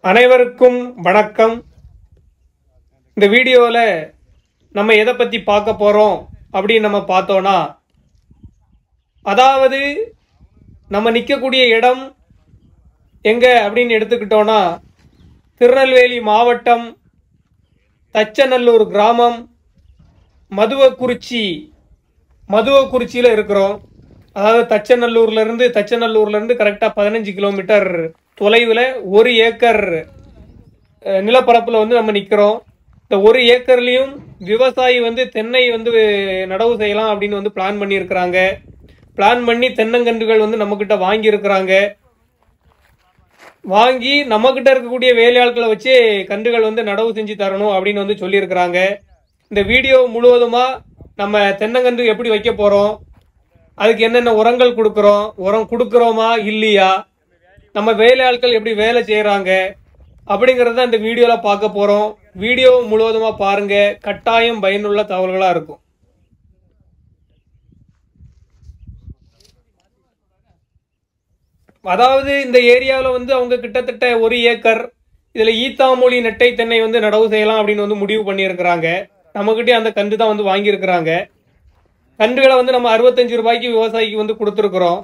அனைவருக்கும் வணக்கம் இந்த வீடியோவில் நம்ம எதை பற்றி பார்க்க போகிறோம் அப்படின்னு நம்ம பார்த்தோன்னா அதாவது நம்ம நிற்கக்கூடிய இடம் எங்கே அப்படின்னு எடுத்துக்கிட்டோன்னா திருநெல்வேலி மாவட்டம் தச்சநல்லூர் கிராமம் மதுவக்குறிச்சி மதுவக்குறிச்சியில் இருக்கிறோம் அதாவது தச்சநல்லூர்லேருந்து தச்சநல்லூர்லேருந்து கரெக்டாக பதினஞ்சு கிலோமீட்டர் தொலைவில் ஒரு ஏக்கர் அஹ், நிலப்பரப்புல வந்து நம்ம நிற்கிறோம் இந்த ஒரு ஏக்கர்லேயும் விவசாயி வந்து தென்னை வந்து நடவு செய்யலாம் அப்படின்னு வந்து பிளான் பண்ணியிருக்கிறாங்க பிளான் பண்ணி தென்னங்கன்றுகள் வந்து நம்மக்கிட்ட வாங்கியிருக்கிறாங்க வாங்கி நம்மக்கிட்ட இருக்கக்கூடிய வேலையாட்களை வச்சு கன்றுகள் வந்து நடவு செஞ்சு தரணும் அப்படின்னு வந்து சொல்லியிருக்கிறாங்க இந்த வீடியோ முழுவதுமாக நம்ம தென்னங்கன்று எப்படி வைக்க போகிறோம் அதுக்கு என்னென்ன உரங்கள் கொடுக்குறோம் உரம் கொடுக்குறோமா இல்லையா நம்ம வேலையாட்கள் எப்படி வேலை செய்கிறாங்க அப்படிங்கிறத இந்த வீடியோவில் பார்க்க போகிறோம் வீடியோ முழுவதுமாக பாருங்க கட்டாயம் பயனுள்ள தகவல்களாக இருக்கும் அதாவது இந்த ஏரியாவில் வந்து அவங்க கிட்டத்தட்ட ஒரு ஏக்கர் இதில் ஈத்தாமொழி நெட்டை தென்னை வந்து நடவு செய்யலாம் அப்படின்னு வந்து முடிவு பண்ணியிருக்கிறாங்க நம்மக்கிட்டே அந்த கன்று தான் வந்து வாங்கியிருக்கிறாங்க கன்றுகளை வந்து நம்ம அறுபத்தஞ்சு ரூபாய்க்கு விவசாயிக்கு வந்து கொடுத்துருக்குறோம்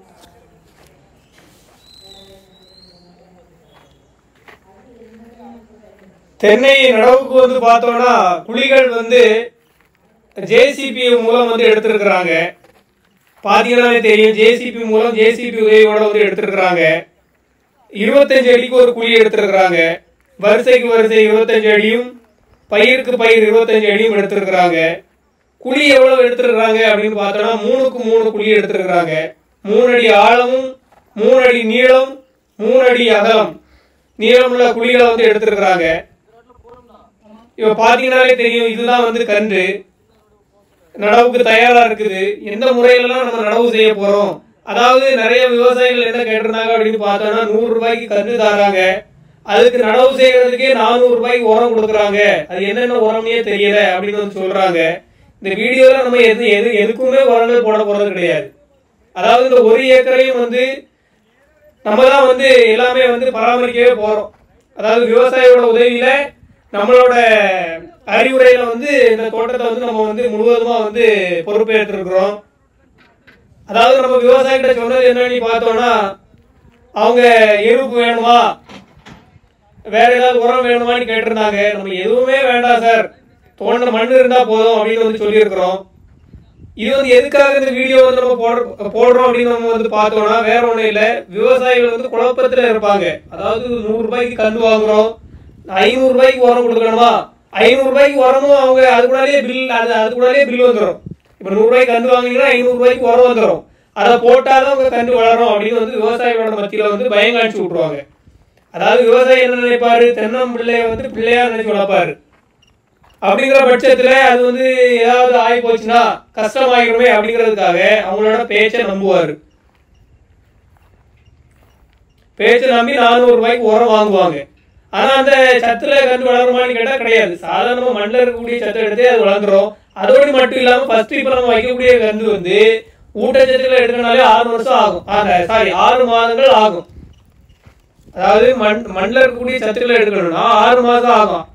தென்னை நடவுக்கு வந்து பார்த்தோம்னா குழிகள் வந்து ஜேசிபி மூலம் வந்து எடுத்திருக்கிறாங்க பார்த்தீங்கன்னாலே தெரியும் ஜேசிபி மூலம் ஜேசிபி உதவியோட வந்து எடுத்திருக்கிறாங்க இருபத்தஞ்சு அடிக்கு ஒரு குழி எடுத்திருக்கிறாங்க வரிசைக்கு வரிசை இருபத்தஞ்சு அடியும் பயிருக்கு பயிர் இருபத்தஞ்சு அடியும் எடுத்திருக்கிறாங்க குழி எவ்வளவு எடுத்திருக்கிறாங்க அப்படின்னு பார்த்தோம்னா மூணுக்கு மூணு குழி எடுத்திருக்கிறாங்க மூணு அடி ஆழமும் மூணு அடி நீளம் மூணு அடி அகலம் நீளமுள்ள குழிகளை வந்து எடுத்திருக்கிறாங்க இப்ப பாத்தீங்கன்னாலே தெரியும் இதுதான் வந்து கன்று நடவுக்கு தயாரா இருக்குது எந்த முறையிலலாம் நம்ம நடவு செய்ய போறோம் அதாவது நிறைய விவசாயிகள் என்ன கேட்டிருந்தாங்க அப்படின்னு பார்த்தோம்னா நூறு ரூபாய்க்கு கன்று தாராங்க அதுக்கு நடவு செய்யறதுக்கே நானூறு ரூபாய்க்கு உரம் கொடுக்குறாங்க அது என்னென்ன உரம்னே தெரியல அப்படின்னு வந்து சொல்றாங்க இந்த வீடியோல நம்ம எது எது எதுக்குமே உரங்கள் போட போறது கிடையாது அதாவது இந்த ஒரு ஏக்கரையும் வந்து நம்ம தான் வந்து எல்லாமே வந்து பராமரிக்கவே போறோம் அதாவது விவசாயியோட உதவியில நம்மளோட அறிவுரையில வந்து இந்த தோட்டத்தை வந்து நம்ம வந்து முழுவதுமா வந்து பொறுப்பேற்றிருக்கிறோம் அதாவது நம்ம விவசாயிகிட்ட சொன்னது என்னன்னு பார்த்தோம்னா அவங்க எருப்பு வேணுமா வேற ஏதாவது உரம் வேணுமான்னு கேட்டிருந்தாங்க நம்ம எதுவுமே வேண்டாம் சார் தோண்ட மண் இருந்தா போதும் அப்படின்னு வந்து சொல்லியிருக்கிறோம் இது வந்து எதுக்காக இந்த வீடியோ வந்து நம்ம போடுற போடுறோம் அப்படின்னு நம்ம வந்து பார்த்தோம்னா வேற ஒண்ணும் இல்ல விவசாயிகள் வந்து குழப்பத்துல இருப்பாங்க அதாவது நூறு ரூபாய்க்கு கன்று வாங்குறோம் ஐநூறு ரூபாய்க்கு உரம் கொடுக்கணுமா ஐநூறு ரூபாய்க்கு உரமும் அவங்க அது கூடயே பில் அது அது கூடயே பில் வந்துடும் இப்ப நூறு ரூபாய்க்கு கன்று வாங்கினீங்கன்னா ஐநூறு ரூபாய்க்கு உரம் வந்துடும் அதை போட்டாதான் உங்க கன்று வளரும் அப்படின்னு வந்து விவசாயிகளோட மத்தியில வந்து பயம் காமிச்சு விட்டுருவாங்க அதாவது விவசாயி என்ன நினைப்பாரு தென்னம் பிள்ளைய வந்து பிள்ளையா நினைச்சு வளர்ப்பாரு அப்படிங்கிற பட்சத்துல அது வந்து ஏதாவது ஆகி போச்சுன்னா கஷ்டமாயிருமே அப்படிங்கிறதுக்காக அவங்களோட பேச்சை நம்புவாரு பேச்சை நம்பி நானூறு ரூபாய்க்கு உரம் வாங்குவாங்க ஆனா அந்த சத்துல கண்டு வளருமான்னு கேட்டா கிடையாது சாதாரணமா மண்ணில் இருக்கக்கூடிய சத்தை எடுத்து அது வளர்ந்துரும் அதோடு மட்டும் இல்லாம ஃபர்ஸ்ட் இப்ப நம்ம வைக்கக்கூடிய கன்று வந்து ஊட்டச்சத்துல எடுக்கனாலே ஆறு வருஷம் ஆகும் சாரி ஆறு மாதங்கள் ஆகும் அதாவது மண் மண்ணில் இருக்கக்கூடிய சத்துக்களை எடுக்கணும்னா ஆறு மாதம் ஆகும்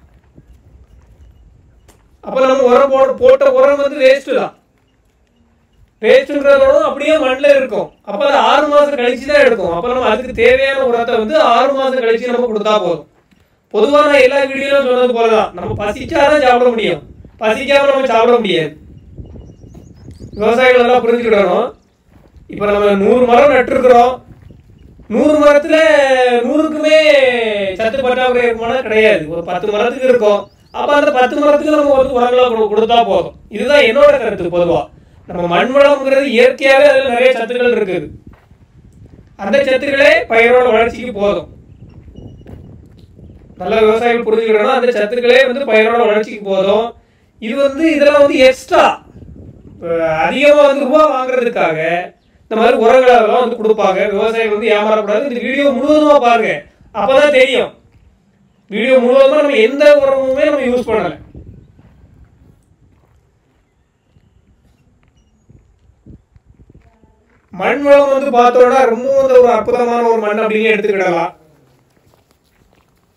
அப்ப நம்ம உரம் போட போட்ட உரம் வந்து வேஸ்ட் தான் வேஸ்ட்ன்றதோட அப்படியே மண்ணில் இருக்கும் அப்ப அது ஆறு மாசம் கழிச்சு தான் எடுக்கும் அப்ப நம்ம அதுக்கு தேவையான உரத்தை வந்து ஆறு மாசம் கழிச்சு நம்ம கொடுத்தா போதும் பொதுவா நான் எல்லா வீடியோலும் சொன்னது போலதான் நம்ம பசிச்சாதான் சாப்பிட முடியும் பசிக்காம நம்ம சாப்பிட முடியாது விவசாயிகள் நல்லா புரிஞ்சுக்கிடணும் இப்ப நம்ம நூறு மரம் நட்டுருக்குறோம் நூறு மரத்துல நூறுக்குமே சத்து பற்றாக்குறை இருக்குமானா கிடையாது ஒரு பத்து மரத்துக்கு இருக்கும் அப்ப அந்த பத்து மரத்துக்கு நம்ம வந்து உரங்களை கொடு- கொடுத்தா போதும் இதுதான் என்னோட கருத்து பொதுவா நம்ம மண் வளம்ங்கிறது இயற்கையாவே அதுல நிறைய சத்துக்கள் இருக்குது அந்த சத்துக்களே பயிரோட வளர்ச்சிக்கு போதும் நல்ல விவசாயிகள் புரிஞ்சுக்கிறோம் அந்த சத்துக்களே வந்து பயிரோட வளர்ச்சிக்கு போதும் இது வந்து இதெல்லாம் வந்து எக்ஸ்ட்ரா அதிகமா வந்து ரூபா வாங்குறதுக்காக இந்த மாதிரி உரங்களை எல்லாம் வந்து கொடுப்பாங்க விவசாயிகள் வந்து ஏமாறக்கூடாது இந்த வீடியோ முழுவதுமா பாருங்க அப்பதான் தெரியும் வீடியோ முழுவதுமா நம்ம எந்த உரமுமே நம்ம யூஸ் பண்ணல மண் வளம் வந்து பார்த்தோம்னா ரொம்ப வந்து ஒரு அற்புதமான ஒரு மண் அப்படின்னு எடுத்துக்கிடலாம்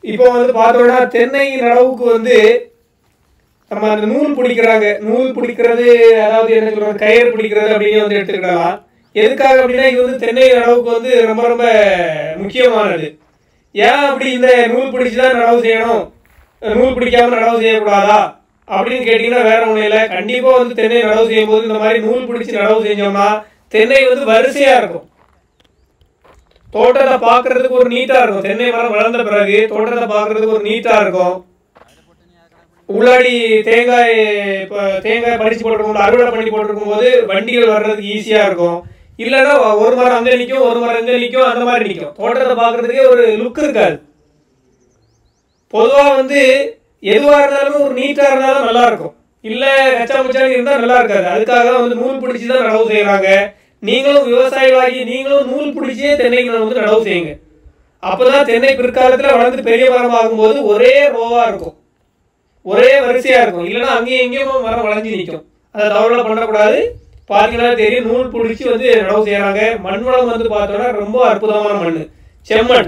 இப்போ வந்து பார்த்தோம்னா தென்னை நடவுக்கு வந்து நம்ம அந்த நூல் பிடிக்கிறாங்க நூல் பிடிக்கிறது அதாவது என்ன சொல்றது கயிறு பிடிக்கிறது அப்படின்னு வந்து எடுத்துக்கிடலாம் எதுக்காக அப்படின்னா இது வந்து தென்னை நடவுக்கு வந்து ரொம்ப ரொம்ப முக்கியமானது ஏன் அப்படி இந்த நூல் பிடிச்சு தான் நடவு செய்யணும் நூல் பிடிக்காம நடவு செய்யக்கூடாதா அப்படின்னு கேட்டிங்கன்னா வேற ஒன்றும் இல்லை கண்டிப்பாக வந்து தென்னை நடவு செய்யும் போது இந்த மாதிரி நூல் பிடிச்சி நடவு செஞ்சோம்னா தென்னை வந்து வரிசையாக இருக்கும் தோட்டத்தை பார்க்கறதுக்கு ஒரு நீட்டா இருக்கும் தென்னை மரம் வளர்ந்த பிறகு தோட்டத்தை பார்க்கறதுக்கு ஒரு நீட்டா இருக்கும் உள்ளாடி தேங்காய் இப்போ தேங்காய் படிச்சு போட்டிருக்கும் அறுவடை பண்ணி போட்டிருக்கும் போது வண்டிகள் வர்றதுக்கு ஈஸியா இருக்கும் இல்லைன்னா ஒரு மரம் அங்கே நிற்கும் ஒரு மரம் இங்கே நிற்கும் அந்த மாதிரி நிற்கும் தோட்டத்தை பார்க்கறதுக்கே ஒரு லுக் இருக்காது பொதுவாக வந்து எதுவாக இருந்தாலும் ஒரு நீட்டாக இருந்தாலும் நல்லா இருக்கும் இல்லை கச்சா முச்சாங்க இருந்தால் நல்லா இருக்காது அதுக்காக தான் வந்து நூல் பிடிச்சி தான் நடவு செய்கிறாங்க நீங்களும் விவசாயிகளாகி நீங்களும் நூல் பிடிச்சே தென்னைகளை வந்து நடவு செய்யுங்க அப்பதான் தென்னை பிற்காலத்தில் வளர்ந்து பெரிய மரம் ஆகும்போது ஒரே ரோவா இருக்கும் ஒரே வரிசையா இருக்கும் இல்லைன்னா அங்கேயும் எங்கேயும் மரம் வளைஞ்சு நிற்கும் அதை தவறுல பண்ணக்கூடாது பார்த்தீங்கன்னா தெரியும் நூல் பிடிச்சி வந்து நடவு செய்யறாங்க மண் வளம் வந்து பார்த்தோன்னா ரொம்ப அற்புதமான மண் செம்மண்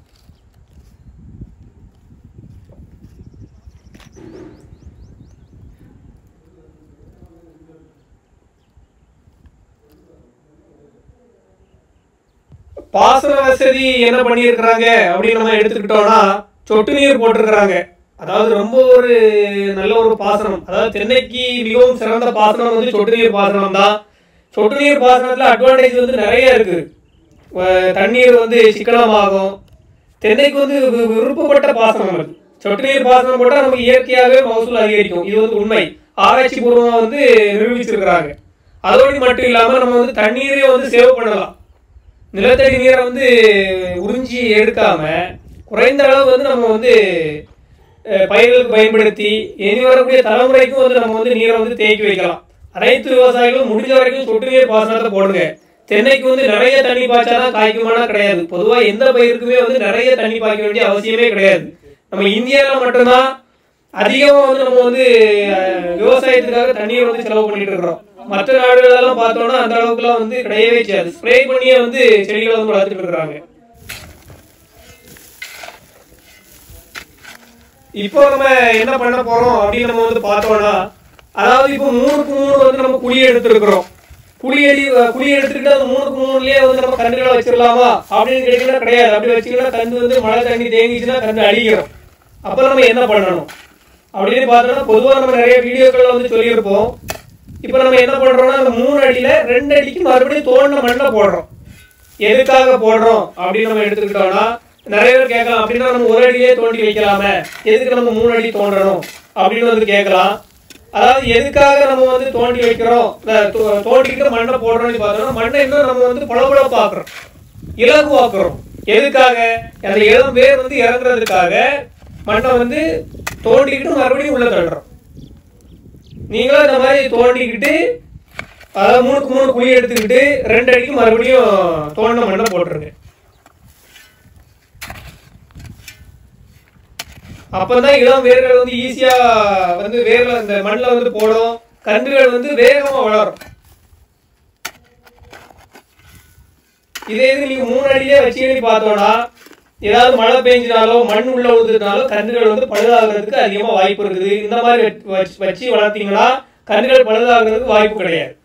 பாசன வசதி என்ன பண்ணியிருக்கிறாங்க அப்படின்னு நம்ம எடுத்துக்கிட்டோம்னா சொட்டு நீர் போட்டிருக்கிறாங்க அதாவது ரொம்ப ஒரு நல்ல ஒரு பாசனம் அதாவது தென்னைக்கு மிகவும் சிறந்த பாசனம் வந்து சொட்டு நீர் பாசனம் தான் சொட்டு நீர் பாசனத்துல அட்வான்டேஜ் வந்து நிறைய இருக்கு அஹ் தண்ணீர் வந்து சிக்கனமாகும் தென்னைக்கு வந்து வி- விருப்பப்பட்ட பாசனம் அது சொட்டு நீர் பாசனம் போட்டால் நமக்கு இயற்கையாகவே மகசூல் அதிகரிக்கும் இது வந்து உண்மை ஆராய்ச்சி பூர்வமாக வந்து நிரூபிச்சிருக்கிறாங்க அதோடு மட்டும் இல்லாமல் நம்ம வந்து தண்ணீரையும் வந்து சேவ் பண்ணலாம் நிலத்தடி நீரை வந்து உறிஞ்சி எடுக்காம குறைந்த அளவு வந்து நம்ம வந்து அஹ், பயிர்களுக்கு பயன்படுத்தி இனி வரக்கூடிய தலைமுறைக்கும் வந்து நம்ம வந்து நீரை வந்து தேக்கி வைக்கலாம் அனைத்து விவசாயிகளும் முடிஞ்ச வரைக்கும் சொட்டு நீர் பாசனத்தை போடுங்க தென்னைக்கு வந்து நிறைய தண்ணி பாய்ச்சாதான் காய்க்குமானா கிடையாது பொதுவா எந்த பயிருக்குமே வந்து நிறைய தண்ணி பாய்க்க வேண்டிய அவசியமே கிடையாது நம்ம இந்தியாவில் மட்டும்தான் அதிகமா வந்து நம்ம வந்து அஹ், விவசாயத்துக்காக தண்ணீர் வந்து செலவு பண்ணிட்டு இருக்கிறோம் மற்ற நாடுகளெல்லாம் பார்த்தோம்னா அந்த அளவுக்குலாம் வந்து கிடையவே செய்யாது ஸ்ப்ரே பண்ணியே வந்து செடிகளை வந்து வளர்த்துட்டு இருக்கிறாங்க இப்போ நம்ம என்ன பண்ண போறோம் அப்படின்னு நம்ம வந்து பார்த்தோம்னா அதாவது இப்போ மூணுக்கு மூணு வந்து நம்ம குழி எடுத்துருக்கிறோம் குழி எடி குழி எடுத்துக்கிட்டு அந்த மூணுக்கு மூணுலயே வந்து நம்ம கன்றுகளை வச்சிடலாமா அப்படின்னு கேட்டீங்கன்னா கிடையாது அப்படி வச்சுக்கிட்டா கன்று வந்து மழை தண்ணி தேங்கிச்சுன்னா கன்று அழிக்கிறோம் அப்ப நம்ம என்ன பண்ணணும் அப்படின்னு பார்த்தோம்னா பொதுவாக நம்ம நிறைய வீடியோக்கள்ல வந்து சொல்லியிருப்போம் இப்போ நம்ம என்ன பண்றோம்னா அந்த மூணு அடியில ரெண்டு அடிக்கு மறுபடியும் தோண்டின மண்ணை போடுறோம் எதுக்காக போடுறோம் அப்படின்னு நம்ம எடுத்துக்கிட்டோம்னா நிறைய பேர் கேட்கலாம் அப்படின்னா நம்ம ஒரு அடியே தோண்டி வைக்கலாமே எதுக்கு நம்ம மூணு அடி தோண்டணும் அப்படின்னு வந்து கேட்கலாம் அதாவது எதுக்காக நம்ம வந்து தோண்டி வைக்கிறோம் இந்த தோ- தோண்டிக்கிட்டு மண்ணை போடுறோம்னு பார்த்தோம்னா மண்ணை இன்னும் நம்ம வந்து பளபளப்பாக்குறோம் இலகுவாக்குறோம் எதுக்காக அந்த இளம் வேர் வந்து இறங்குறதுக்காக மண்ணை வந்து தோண்டிக்கிட்டு மறுபடியும் உள்ள தள்ளுறோம் நீங்களும் இந்த மாதிரி தோண்டிக்கிட்டு அதாவது மூணுக்கு மூணு குழி எடுத்துக்கிட்டு ரெண்டு அடிக்கு மறுபடியும் தோண்டின மண்ணை போட்டுருங்க அப்பதான் இளம் வேர்கள் வந்து ஈஸியா வந்து வேர்ல இந்த மண்ணில் வந்து போடும் கன்றுகள் வந்து வேகமா வளரும் இதே இது நீங்க மூணு அடியே வச்சீங்கன்னு பார்த்தோம்னா ஏதாவது மழை பெஞ்சினாலோ மண் உள்ள விழுதுனாலோ கன்றுகள் வந்து பழுதாகிறதுக்கு அதிகமா வாய்ப்பு இருக்குது இந்த மாதிரி வச்சு- வச்சு- வச்சு வளர்த்தீங்கன்னா கன்றுகள் பழுதாகிறதுக்கு வாய்ப்பு கிடையாது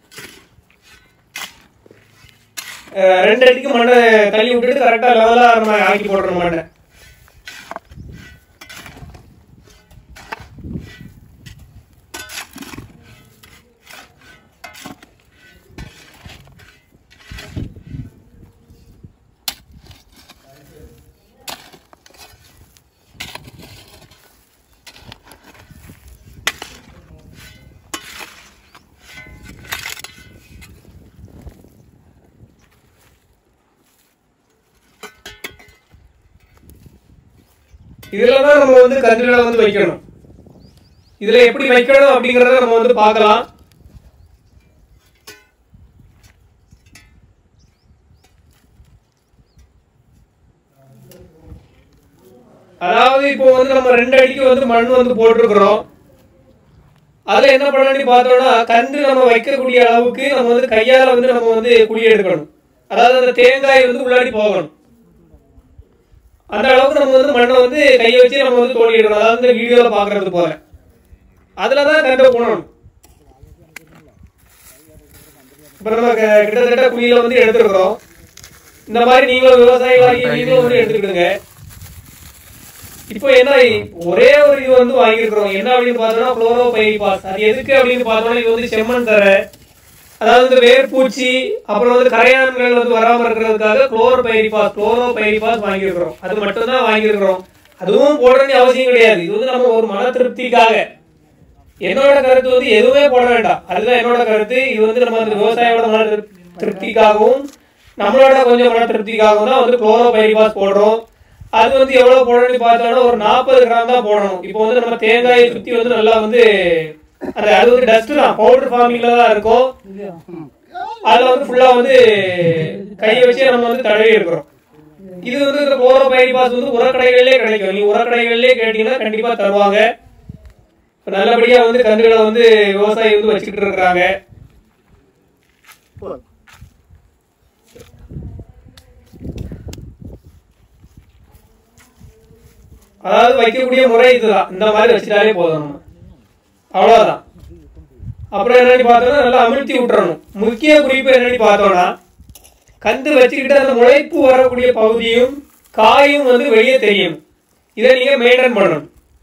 அஹ் ரெண்டு அடிக்கு மண்ணை தள்ளி விட்டுட்டு கரெக்டா லெவலா நம்ம ஆக்கி போடுறோம் மண்ணை இதுல தான் நம்ம வந்து கன்றுகளை வந்து வைக்கணும் இதுல எப்படி வைக்கணும் அப்படிங்கறத நம்ம வந்து பார்க்கலாம் அதாவது இப்போ வந்து நம்ம ரெண்டு அடிக்கு வந்து மண் வந்து போட்டிருக்கிறோம் அதுல என்ன பண்ணணும்னு பார்த்தோம்னா கன்று நம்ம வைக்கக்கூடிய அளவுக்கு நம்ம வந்து கையால வந்து நம்ம வந்து குழி எடுக்கணும் அதாவது அந்த தேங்காய் வந்து உள்ளாடி போகணும் அந்த அளவுக்கு நம்ம வந்து மண்ணை வந்து கையை வச்சு நம்ம வந்து தோண்டி எடுக்கணும் அதாவது இந்த வீடியோவில் பார்க்கறது போல அதில் தான் கண்டை போடணும் இப்போ நம்ம க- கிட்டத்தட்ட குழியில வந்து எடுத்துருக்குறோம் இந்த மாதிரி நீங்களும் விவசாயிகளாகி நீங்களும் வந்து எடுத்துக்கிடுங்க இப்போ என்ன ஒரே ஒரு இது வந்து வாங்கியிருக்கிறோம் என்ன அப்படின்னு பார்த்தோம்னா குளோரோ பைபாஸ் அது எதுக்கு அப்படின்னு பார்த்தோம்னா இது வந்து செம்மண் தர அதாவது இந்த வேர்பூச்சி அப்புறம் வந்து கரையான்கள் வந்து வராம இருக்கிறதுக்காக குளோரோ பைரிபாஸ் குளோரோ பைரிபாஸ் வாங்கியிருக்கிறோம் அது மட்டும் தான் வாங்கியிருக்கிறோம் அதுவும் போட வேண்டிய அவசியம் கிடையாது இது வந்து நம்ம ஒரு மன திருப்திக்காக என்னோட கருத்து வந்து எதுவுமே போட வேண்டாம் அதுதான் என்னோட கருத்து இது வந்து நம்ம அந்த விவசாயியோட மன திருப்- திருப்திக்காகவும் நம்மளோட கொஞ்சம் மன திருப்திக்காகவும் தான் வந்து குளோரோ பைரிபாஸ் போடுறோம் அது வந்து எவ்வளவு போடணும்னு பார்த்தோம்னா ஒரு நாற்பது கிராம் தான் போடணும் இப்போ வந்து நம்ம தேங்காயை சுத்தி வந்து நல்லா வந்து அந்த அது வந்து டஸ்ட் தான் பவுடர் ஃபார்மிங்ல தான் இருக்கும் அதுல வந்து ஃபுல்லா வந்து கையை வச்சு நம்ம வந்து தடவி இருக்கிறோம் இது வந்து இந்த குளோரோ பைரிபாஸ் வந்து உரக்கடைகளிலே கிடைக்கும் நீ உரக்கடைகளிலே கேட்டீங்கன்னா கண்டிப்பா தருவாங்க இப்ப நல்லபடியா வந்து கன்றுகளை வந்து விவசாயி வந்து வச்சுக்கிட்டு இருக்கிறாங்க அதாவது வைக்கக்கூடிய முறை இதுதான் இந்த மாதிரி வச்சுட்டாலே போதும் நம்ம அவ்வளவுதான் அப்புறம் என்னன்னு பார்த்தோம்னா நல்லா அமிழ்த்தி விட்டுறணும் முக்கிய குறிப்பு என்னன்னு பார்த்தோம்னா கன்று வச்சுக்கிட்டு அந்த முளைப்பு வரக்கூடிய பகுதியும் காயும் வந்து வெளியே தெரியும் இதை நீங்க மெயின்டைன் பண்ணணும்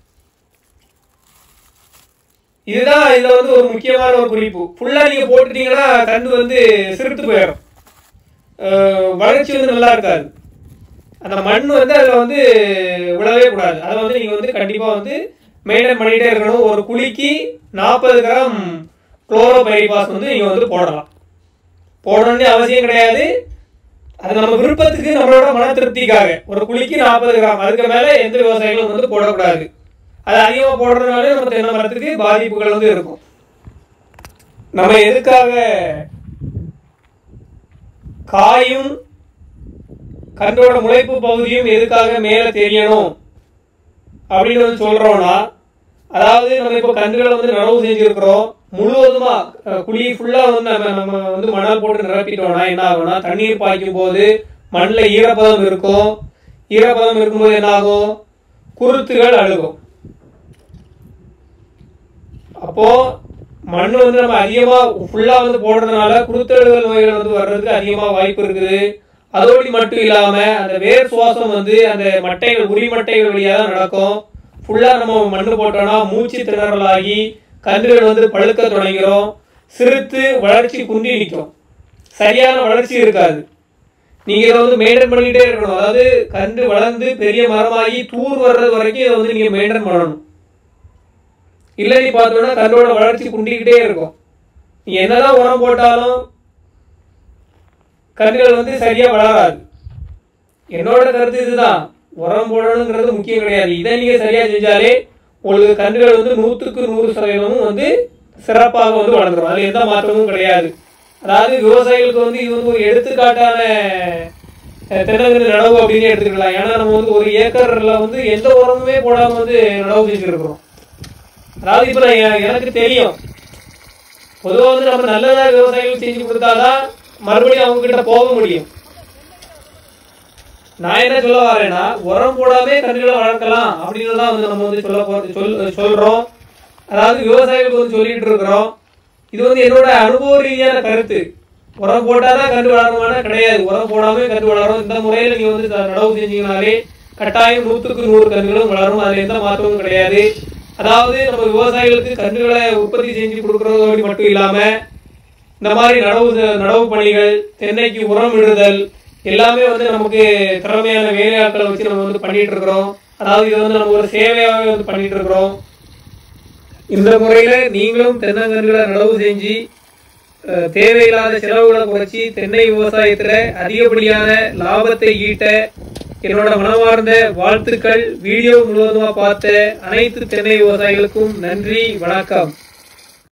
இதுதான் இதுல வந்து ஒரு முக்கியமான ஒரு குறிப்பு ஃபுல்லா நீங்க போட்டுட்டீங்கன்னா கன்று வந்து சிறுத்து போயிடும் அஹ் வளர்ச்சி வந்து நல்லா இருக்காது அந்த மண் வந்து அதுல வந்து விழவே கூடாது அதை வந்து நீங்க வந்து கண்டிப்பா வந்து மெயின்டைன் பண்ணிட்டே இருக்கணும் ஒரு குழிக்கு நாற்பது கிராம் குளோரோ பைரிபாஸ் வந்து நீங்க வந்து போடலாம் போடணும்னு அவசியம் கிடையாது அது நம்ம விருப்பத்துக்கு நம்மளோட மன திருப்திக்காக ஒரு குழிக்கு நாற்பது கிராம் அதுக்கு மேல எந்த விவசாயிகளும் வந்து போடக்கூடாது அது அதிகமா போடுறதுனால நம்ம தென்னை மரத்துக்கு பாதிப்புகள் வந்து இருக்கும் நம்ம எதுக்காக காயும் கன்றோட முளைப்பு பகுதியும் எதுக்காக மேல தெரியணும் அப்படின்னு வந்து சொல்றோம்னா அதாவது நம்ம இப்போ கன்றுகளை வந்து நடவு செஞ்சிருக்கிறோம் முழுவதுமா அஹ், குழி ஃபுல்லா வந்து நம்ம நம்ம வந்து மணல் போட்டு நிரப்பிட்டோம்னா என்ன ஆகும்னா தண்ணீர் பாய்க்கும் போது மண்ணில் ஈரப்பதம் இருக்கும் ஈரப்பதம் இருக்கும்போது என்ன ஆகும் குருத்துகள் அழுகும் அப்போ மண் வந்து நம்ம அதிகமா ஃபுல்லா வந்து போடுறதுனால குருத்தழுகல் நோய்கள் வந்து வர்றதுக்கு அதிகமா வாய்ப்பு இருக்குது அதோடு மட்டும் இல்லாம அந்த வேர் சுவாசம் வந்து அந்த மட்டைகள் உரி மட்டைகள் வழியா தான் நடக்கும் ஃபுல்லா நம்ம மண்ணு போட்டோம்னா மூச்சு திணறலாகி கன்றுகள் வந்து பழுக்க தொடங்கிறோம் சிறுத்து வளர்ச்சி குன்றி நிற்கும் சரியான வளர்ச்சி இருக்காது நீங்க இதை வந்து மெயின்டைன் பண்ணிக்கிட்டே இருக்கணும் அதாவது கன்று வளர்ந்து பெரிய மரமாகி தூர் வர்றது வரைக்கும் இதை வந்து நீங்க மெயின்டைன் பண்ணணும் இல்லை நீ பார்த்தோம்னா கன்றோட வளர்ச்சி குண்டிக்கிட்டே இருக்கும் நீ என்னதான் உரம் போட்டாலும் கன்றுகள் வந்து சரியா வளராது என்னோட கருத்து இதுதான் உரம் போடணுங்கிறது முக்கியம் கிடையாது இதை நீங்க சரியா செஞ்சாலே உங்களுக்கு கன்றுகள் வந்து நூற்றுக்கு நூறு சதவீதமும் வந்து சிறப்பாக வந்து வளர்ந்துரும் அதுல எந்த மாற்றமும் கிடையாது அதாவது விவசாயிகளுக்கு வந்து இது வந்து ஒரு எடுத்துக்காட்டான அஹ், தென்னங்கன்று நடவு அப்படின்னு எடுத்துக்கலாம் ஏன்னா நம்ம வந்து ஒரு ஏக்கர்ல வந்து எந்த உரமுமே போடாம வந்து நடவு செஞ்சுருக்கிறோம் அதாவது இப்ப நான் எ- எனக்கு தெரியும் பொதுவா வந்து நம்ம நல்லதா விவசாயிகள் செஞ்சு கொடுத்தாதான் மறுபடியும் அவங்க கிட்ட போக முடியும் நான் என்ன சொல்ல வரேன்னா உரம் போடாமே கன்றுகளை வளர்க்கலாம் அப்படின்னு தான் வந்து நம்ம வந்து சொல்ல போறது சொல் சொல்றோம் அதாவது விவசாயிகளுக்கு வந்து சொல்லிட்டு இருக்கிறோம் இது வந்து என்னோட அனுபவ ரீதியான கருத்து உரம் போட்டாதான் கன்று வளருமானா கிடையாது உரம் போடாம கன்று வளரும் இந்த முறையில நீங்க வந்து த- நடவு செஞ்சீங்கனாலே கட்டாயம் நூற்றுக்கு நூறு கன்றுகளும் வளரும் அதுல எந்த மாற்றமும் கிடையாது அதாவது நம்ம விவசாயிகளுக்கு கன்றுகளை உற்பத்தி செஞ்சு கொடுக்கறதோடு மட்டும் இல்லாம இந்த மாதிரி நடவு நடவு பணிகள் தென்னைக்கு உரம் இடுதல் எல்லாமே வந்து நமக்கு திறமையான வேலையாட்களை வச்சு நம்ம வந்து பண்ணிட்டு இருக்கிறோம் அதாவது இது வந்து நம்ம ஒரு சேவையாகவே வந்து பண்ணிட்டு இருக்கிறோம் இந்த முறையில நீங்களும் தென்னங்கன்றுகளை நடவு செஞ்சு அஹ், தேவையில்லாத செலவுகளை குறைச்சி தென்னை விவசாயத்துல அதிகப்படியான லாபத்தை ஈட்ட என்னோட மனமார்ந்த வாழ்த்துக்கள் வீடியோ முழுவதுமா பார்த்த அனைத்து தென்னை விவசாயிகளுக்கும் நன்றி வணக்கம்